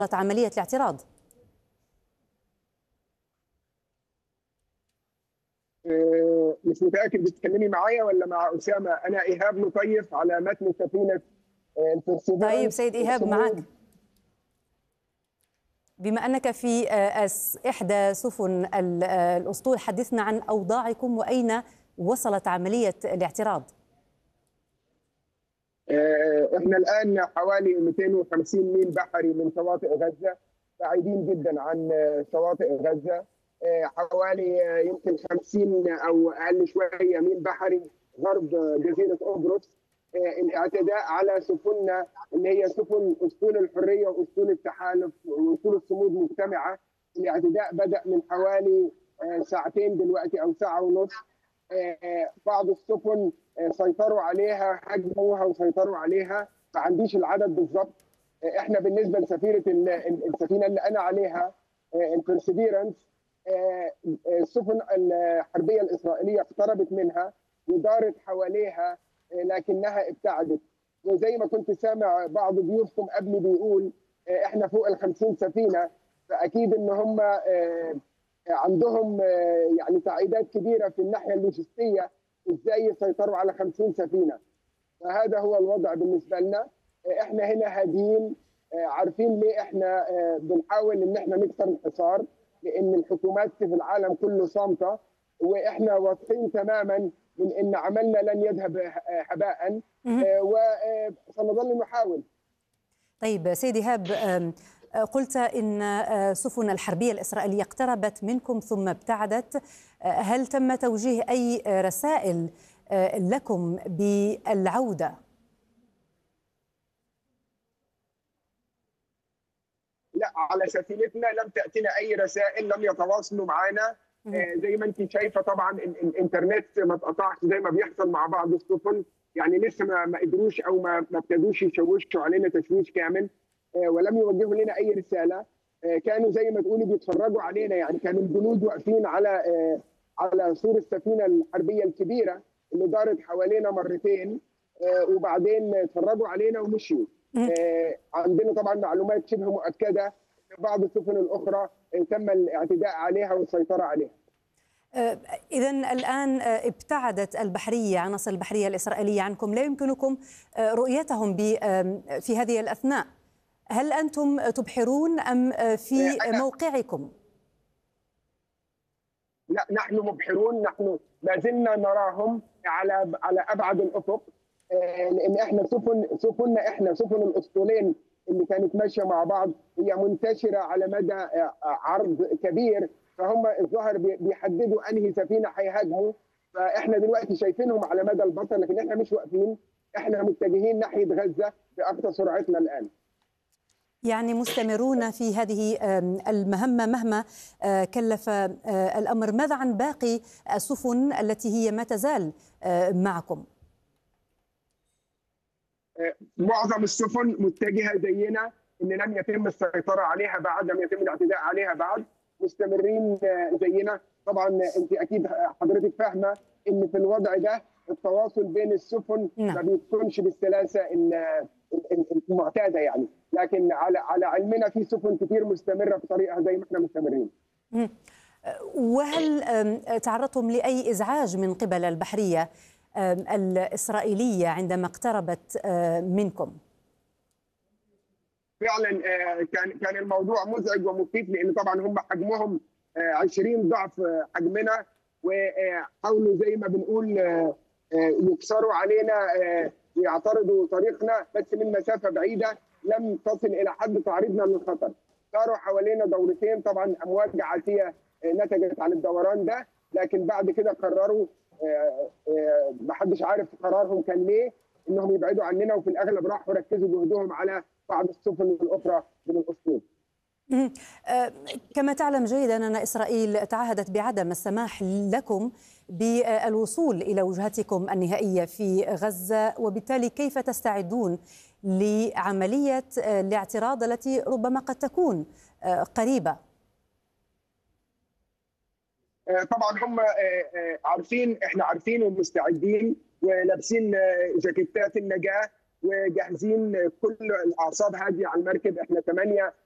عملية الاعتراض آه، مش متاكد بتتكلمي معايا ولا مع اسامه انا ايهاب مطيف على متن سفينه آه، البرسيفيرنس طيب سيد إيهاب الصمود. معك بما أنك في آه، أس- إحدى سفن ال- آه، الأسطول حدثنا عن أوضاعكم وأين وصلت عملية الاعتراض آه، احنا الان حوالي 250 ميل بحري من شواطئ غزه بعيدين جدا عن آه، شواطئ غزه آه، حوالي آه، يمكن 50 او اقل شويه ميل بحري غرب آه، جزيره قبرص آه، الاعتداء على سفننا اللي هي سفن اسطول الحريه واسطول التحالف واسطول الصمود مجتمعه الاعتداء بدا من حوالي آه، ساعتين دلوقتي او ساعه ونص آه، بعض السفن آه، سيطروا عليها هجموها وسيطروا عليها ما عنديش العدد بالظبط آه، احنا بالنسبه لسفينه ال- ال- السفينه اللي انا عليها البرسيفيرنس السفن الحربيه الاسرائيليه اقتربت منها ودارت حواليها آه، لكنها ابتعدت وزي ما كنت سامع بعض ضيوفكم قبلي بيقول آه، احنا فوق ال 50 سفينه فاكيد ان هم آه، عندهم آه، يعني تعقيدات كبيره في الناحيه اللوجستيه ازاي يسيطروا على 50 سفينه فهذا هو الوضع بالنسبه لنا آه، احنا هنا هاديين آه، عارفين ليه احنا آه، بنحاول ان احنا نكسر الحصار لان الحكومات في العالم كله صامته واحنا واثقين تماما من ان عملنا لن يذهب آه، هباء مهم. وسنظل نحاول طيب سيد إيهاب آم، آه، قلت إن آه، سفن الحربية الإسرائيلية اقتربت منكم ثم ابتعدت آه، هل تم توجيه أي آه، رسائل آه، لكم بالعودة لا على سفينتنا لم تاتنا اي رسائل لم يتواصلوا معنا آه، زي ما انت شايفه طبعا ال- الانترنت ما اتقطعش زي ما بيحصل مع بعض السفن يعني لسه ما ما قدروش او ما ما ابتدوش يشوشوا علينا تشويش كامل آه، ولم يوجهوا لنا اي رساله آه، كانوا زي ما تقولي بيتفرجوا علينا يعني كانوا الجنود واقفين على آه، على سور السفينه الحربيه الكبيره اللي دارت حوالينا مرتين آه، وبعدين اتفرجوا علينا ومشيوا آه، عندنا طبعا معلومات شبه مؤكده ان بعض السفن الاخرى آه، تم الاعتداء عليها والسيطره عليها إذا الآن آه، ابتعدت البحرية عناصر البحرية الإسرائيلية عنكم لا يمكنكم آه، رؤيتهم ب- آم، في هذه الأثناء هل أنتم تبحرون أم آه، في آه، أنا- موقعكم؟ لا نحن مبحرون نحن ما زلنا نراهم على على ابعد الافق آه، لان احنا سفن سفننا احنا سفن الاسطولين اللي كانت ماشيه مع بعض هي منتشره على مدى آه، عرض كبير فهم الظاهر بي- بيحددوا انهي سفينه هيهاجموا فاحنا دلوقتي شايفينهم على مدى البصر لكن احنا مش واقفين احنا متجهين ناحيه غزه باقصى سرعتنا الان يعني مستمرون في هذه آم، المهمة مهما آه، كلف آه، الأمر ماذا عن باقي السفن التي هي ما تزال آه، معكم؟ معظم السفن متجهه زينا ان لم يتم السيطره عليها بعد لم يتم الاعتداء عليها بعد مستمرين آه، زينا طبعا انت اكيد حضرتك فاهمه ان في الوضع ده التواصل بين السفن نعم. ما بيكونش بالسلاسه ال- ال- ال- المعتاده يعني لكن على على علمنا في سفن كتير مستمره في طريقها زي ما احنا مستمرين مم. وهل آم، تعرضتم لأي إزعاج من قبل البحرية آم، الإسرائيلية عندما اقتربت آه، منكم؟ فعلا آه، كان كان الموضوع مزعج ومخيف لان طبعا هم حجمهم آه، 20 ضعف آه، حجمنا وحاولوا زي ما بنقول آه، آه، يكسروا علينا آه، ويعترضوا طريقنا بس من مسافه بعيده لم تصل الى حد تعريضنا للخطر. صاروا حوالينا دورتين طبعا امواج عاتيه آه، نتجت عن الدوران ده لكن بعد كده قرروا آه، آه، محدش عارف قرارهم كان ليه انهم يبعدوا عننا وفي الاغلب راحوا ركزوا جهدهم على بعض السفن الاخرى من الاسطول. مم. آه، كما تعلم جيدا أن إسرائيل تعهدت بعدم السماح لكم بالوصول إلى وجهتكم النهائية في غزة وبالتالي كيف تستعدون لعملية آه، الاعتراض التي ربما قد تكون آه، قريبة آه، طبعا هم آه، آه، عارفين احنا عارفين ومستعدين ولابسين آه، جاكيتات النجاه وجاهزين آه، كل الاعصاب هاديه على المركب احنا ثمانيه